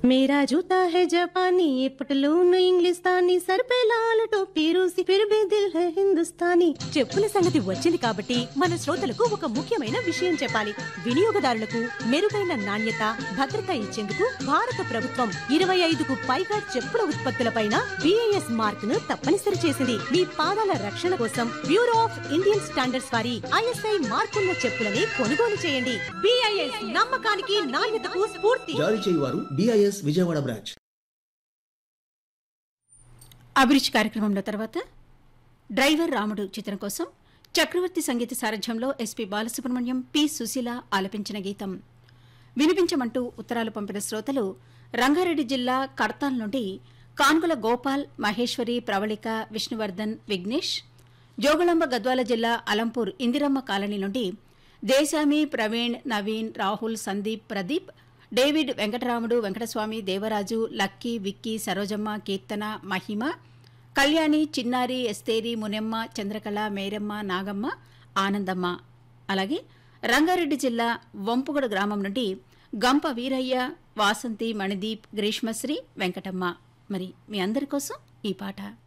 मेरा जूता है जापानी ये पटलून इंग्लिस्तानी सर पे लाल टोपी रूसी फिर भी दिल है हिंदुस्तानी చెప్పుల సంగతి వచ్చింది కాబట్టి మన శ్రోతలకు ఒక ముఖ్యమైన విషయం చెప్పాలి వినియోగదారులకు మెరుగైన నాణ్యత భద్రత ఇచ్చేందుకు భారత ప్రభుత్వం ఇరవై ఐదుకు పైగా చెప్పుల ఉత్పత్తులపైన బిఐఎస్ మార్క్ ను తప్పనిసరి చేసింది మీ పాదాల రక్షణ కోసం బ్యూరో ఆఫ్ ఇండియన్ స్టాండర్డ్స్ వారి ఐఎస్ఐ మార్కున్న చెప్పులని కొనుగోలు చేయండి బిఐఎస్ నమ్మకానికి నాణ్యతకు స్ఫూర్తి జారీ చేయువారు డిఐఎస్ విజయవాడ బ్రాంచ్ అభిరుచి కార్యక్రమంలో తర్వాత డ్రైవర్ రాముడు చిత్రం కోసం చక్రవర్తి సంగీత సారథ్యంలో ఎస్పి బాలసుబ్రహ్మణ్యం పి సుశీల ఆలపించిన గీతం వినిపించమంటూ ఉత్తరాలు పంపిన శ్రోతలు రంగారెడ్డి జిల్లా కడతాల్ నుండి కాన్గుల గోపాల్ మహేశ్వరి ప్రవళిక విష్ణువర్ధన్ విఘ్నేష్ జోగుళంబ గద్వాల జిల్లా అలంపూర్ ఇందిరమ్మ కాలనీ నుండి దేశామి Praveen Naveen Rahul Sandeep Pradeep David Venkataramudu Venkataswamy Devaraju Lucky Vicky Sarojamma Keerthana Mahima Kalyani Chinnari Esther Munemma Chandrakala Meramma Nagamma ఆనందమ్మ అలాగే రంగారెడ్డి జిల్లా వంపుగడ గ్రామం నుండి గంప వీరయ్య వాసంతి మణిదీప్ గ్రీష్మశ్రీ వెంకటమ్మ మరి మీ అందరి కోసం ఈ పాట